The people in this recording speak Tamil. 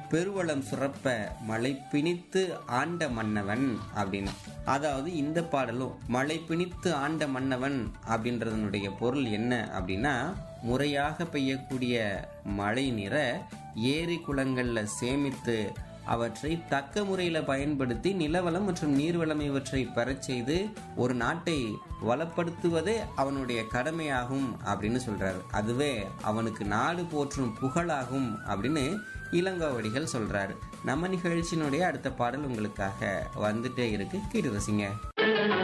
பெருவளம் சுரப்ப மழை பிணித்து ஆண்ட மன்னவன் அப்படின்னு அதாவது இந்த பாடலும் மழை பிணித்து ஆண்ட மன்னவன் அப்படின்றதனுடைய பொருள் என்ன அப்படின்னா முறையாக பெய்யக்கூடிய மழை நீரை ஏரி குளங்கள்ல சேமித்து அவற்றை தக்க முறையில் பயன்படுத்தி நிலவளம் மற்றும் நீர்வளம் இவற்றை பெறச் செய்து ஒரு நாட்டை வளப்படுத்துவதே அவனுடைய கடமையாகும் அப்படின்னு சொல்றாரு அதுவே அவனுக்கு நாடு போற்றும் புகழாகும் அப்படின்னு இளங்கோவடிகள் சொல்றாரு நம்ம நிகழ்ச்சியினுடைய அடுத்த பாடல் உங்களுக்காக வந்துட்டே இருக்கு கேட்டு ரசிங்க